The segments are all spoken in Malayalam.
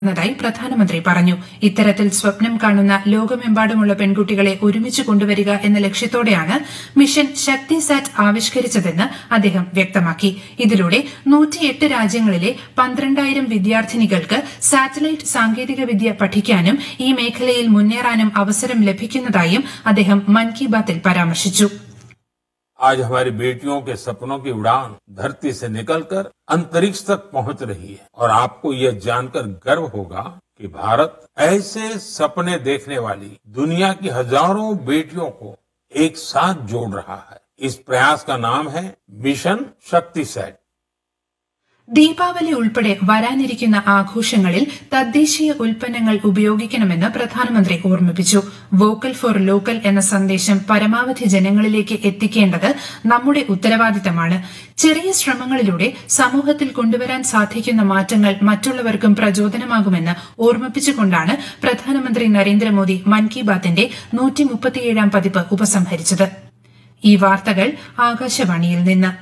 ന്നതായി പ്രധാനമന്ത്രി പറഞ്ഞു ഇത്തരത്തിൽ സ്വപ്നം കാണുന്ന ലോകമെമ്പാടുമുള്ള പെൺകുട്ടികളെ ഒരുമിച്ച് കൊണ്ടുവരിക എന്ന ലക്ഷ്യത്തോടെയാണ് മിഷൻ ശക്തി സാറ്റ് ആവിഷ്കരിച്ചതെന്ന് അദ്ദേഹം വ്യക്തമാക്കി ഇതിലൂടെ നൂറ്റിയെട്ട് രാജ്യങ്ങളിലെ പന്ത്രണ്ടായിരം വിദ്യാർത്ഥിനികൾക്ക് സാറ്റലൈറ്റ് സാങ്കേതികവിദ്യ പഠിക്കാനും ഈ മേഖലയിൽ മുന്നേറാനും അവസരം ലഭിക്കുന്നതായും അദ്ദേഹം മൻ കി ബാത്തിൽ പരാമർശിച്ചു आज हमारी बेटियों के सपनों की उड़ान धरती से निकलकर अंतरिक्ष तक पहुंच रही है और आपको यह जानकर गर्व होगा कि भारत ऐसे सपने देखने वाली दुनिया की हजारों बेटियों को एक साथ जोड़ रहा है इस प्रयास का नाम है मिशन शक्ति सेट ദീപാവലി ഉൾപ്പെടെ വരാനിരിക്കുന്ന ആഘോഷങ്ങളിൽ തദ്ദേശീയ ഉൽപ്പന്നങ്ങൾ ഉപയോഗിക്കണമെന്ന് പ്രധാനമന്ത്രി ഓർമ്മിപ്പിച്ചു വോക്കൽ ഫോർ ലോക്കൽ എന്ന സന്ദേശം പരമാവധി ജനങ്ങളിലേക്ക് എത്തിക്കേണ്ടത് നമ്മുടെ ഉത്തരവാദിത്തമാണ് ചെറിയ ശ്രമങ്ങളിലൂടെ സമൂഹത്തിൽ കൊണ്ടുവരാൻ സാധിക്കുന്ന മാറ്റങ്ങൾ മറ്റുള്ളവർക്കും പ്രചോദനമാകുമെന്ന് ഓർമ്മിപ്പിച്ചുകൊണ്ടാണ് പ്രധാനമന്ത്രി നരേന്ദ്രമോദി മൻ കി ബാത്തിന്റെ നൂറ്റിമുപ്പത്തിയേഴാം പതിപ്പ് ഉപസംഹരിച്ചത് ഈ വാർത്തകൾ ആകാശവാണിയിൽ നിന്ന്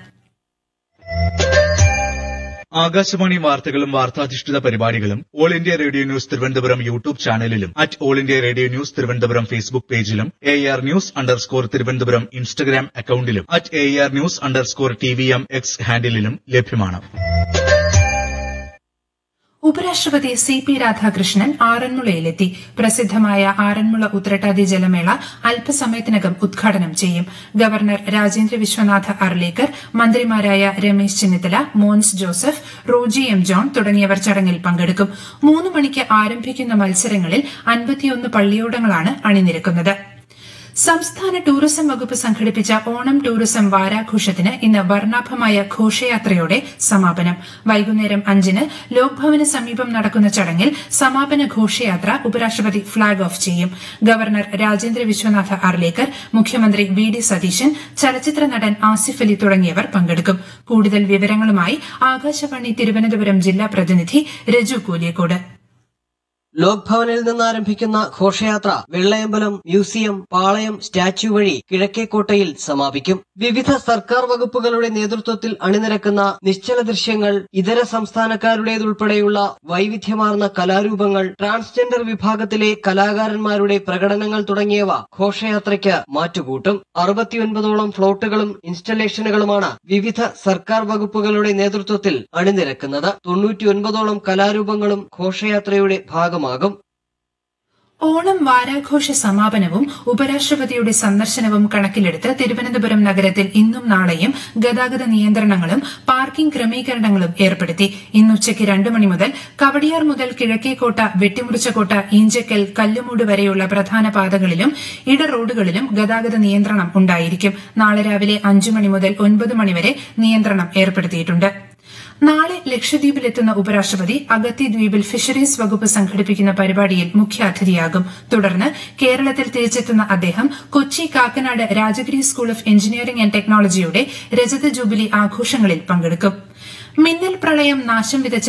ആകാശവാണി വാർത്തകളും വാർത്താധിഷ്ഠിത പരിപാടികളും All India Radio news Thiruvananthapuram YouTube ചാനലിലും at All India Radio news Thiruvananthapuram Facebook പേജിലും A R news underscore Thiruvananthapuram Instagram അക്കൌണ്ടിലും at A R news underscore T V M X ഹാൻഡിലും ലഭ്യമാണ് ഉപരാഷ്ട്രപതി സി പി രാധാകൃഷ്ണൻ ആറന്മുളയിലെത്തി പ്രസിദ്ധമായ ആറന്മുള ഉത്രട്ടാതി ജലമേള അല്പസമയത്തിനകം ഉദ്ഘാടനം ചെയ്യും ഗവർണർ രാജേന്ദ്ര വിശ്വനാഥ അർലേക്കർ മന്ത്രിമാരായ രമേശ് ചെന്നിത്തല മോൻസ് ജോസഫ് റോജി എം ജോൺ തുടങ്ങിയവർ ചടങ്ങിൽ പങ്കെടുക്കും മൂന്ന് മണിക്ക് ആരംഭിക്കുന്ന മത്സരങ്ങളിൽ അൻപത്തിയൊന്ന് പള്ളിയോടങ്ങളാണ് അണിനിരക്കുന്നത് സംസ്ഥാന ടൂറിസം വകുപ്പ് സംഘടിപ്പിച്ച ഓണം ടൂറിസം വാരാഘോഷത്തിന് ഇന്ന് വർണ്ണാഭമായ ഘോഷയാത്രയോടെ സമാപനം വൈകുന്നേരം അഞ്ചിന് ലോക്ഭവന് സമീപം നടക്കുന്ന ചടങ്ങിൽ സമാപന ഘോഷയാത്ര ഉപരാഷ്ട്രപതി ഫ്ളാഗ് ഓഫ് ചെയ്യും ഗവർണർ രാജേന്ദ്ര വിശ്വനാഥ അർലേക്കർ മുഖ്യമന്ത്രി വി ഡി സതീശൻ ചലച്ചിത്ര നടൻ ആസിഫ് അലി തുടങ്ങിയവർ പങ്കെടുക്കും കൂടുതൽ വിവരങ്ങളുമായി ആകാശവാണി തിരുവനന്തപുരം ജില്ലാ പ്രതിനിധി രജു കൂലിയക്കോട് ലോക് ഭവനിൽ നിന്ന് ആരംഭിക്കുന്ന ഘോഷയാത്ര വെള്ളയമ്പലം മ്യൂസിയം പാളയം സ്റ്റാച്യു വഴി കിഴക്കേക്കോട്ടയിൽ സമാപിക്കും വിവിധ സർക്കാർ വകുപ്പുകളുടെ നേതൃത്വത്തിൽ അണിനിരക്കുന്ന നിശ്ചല ദൃശ്യങ്ങൾ ഇതര സംസ്ഥാനക്കാരുടേതുൾപ്പെടെയുള്ള വൈവിധ്യമാർന്ന കലാരൂപങ്ങൾ ട്രാൻസ്ജെൻഡർ വിഭാഗത്തിലെ കലാകാരന്മാരുടെ പ്രകടനങ്ങൾ തുടങ്ങിയവ ഘോഷയാത്രയ്ക്ക് മാറ്റുകൂട്ടും അറുപത്തിയൊൻപതോളം ഫ്ലോട്ടുകളും ഇൻസ്റ്റലേഷനുകളുമാണ് വിവിധ സർക്കാർ വകുപ്പുകളുടെ നേതൃത്വത്തിൽ അണിനിരക്കുന്നത് തൊണ്ണൂറ്റിയൊൻപതോളം കലാരൂപങ്ങളും ഘോഷയാത്രയുടെ ഭാഗമാകും ഓണം വാരാഘോഷ സമാപനവും ഉപരാഷ്ട്രപതിയുടെ സന്ദർശനവും കണക്കിലെടുത്ത് തിരുവനന്തപുരം നഗരത്തിൽ ഇന്നും നാളെയും ഗതാഗത നിയന്ത്രണങ്ങളും പാർക്കിംഗ് ക്രമീകരണങ്ങളും ഏർപ്പെടുത്തി ഇന്നുച്ചയ്ക്ക് രണ്ടു മണി മുതൽ കവടിയാർ മുതൽ കിഴക്കേക്കോട്ട വെട്ടിമുറിച്ചക്കോട്ട ഈഞ്ചക്കൽ കല്ലുമൂട് വരെയുള്ള പ്രധാന പാതകളിലും ഇട റോഡുകളിലും ഗതാഗത നിയന്ത്രണം ഉണ്ടായിരിക്കും നാളെ രാവിലെ അഞ്ചു മണി മുതൽ ഒൻപത് മണിവരെ നിയന്ത്രണം ഏർപ്പെടുത്തിയിട്ടുണ്ട് നാളെ ലക്ഷദ്വീപിലെത്തുന്ന ഉപരാഷ്ട്രപതി അഗത്തി ദ്വീപിൽ ഫിഷറീസ് വകുപ്പ് സംഘടിപ്പിക്കുന്ന പരിപാടിയിൽ മുഖ്യാതിഥിയാകും തുടർന്ന് കേരളത്തിൽ തിരിച്ചെത്തുന്ന അദ്ദേഹം Kochi Kakkanad Rajagiri school of engineering and ടെക്നോളജിയുടെ രജത ജൂബിലി ആഘോഷങ്ങളിൽ പങ്കെടുക്കും മിന്നൽ പ്രളയം നാശം വിതച്ച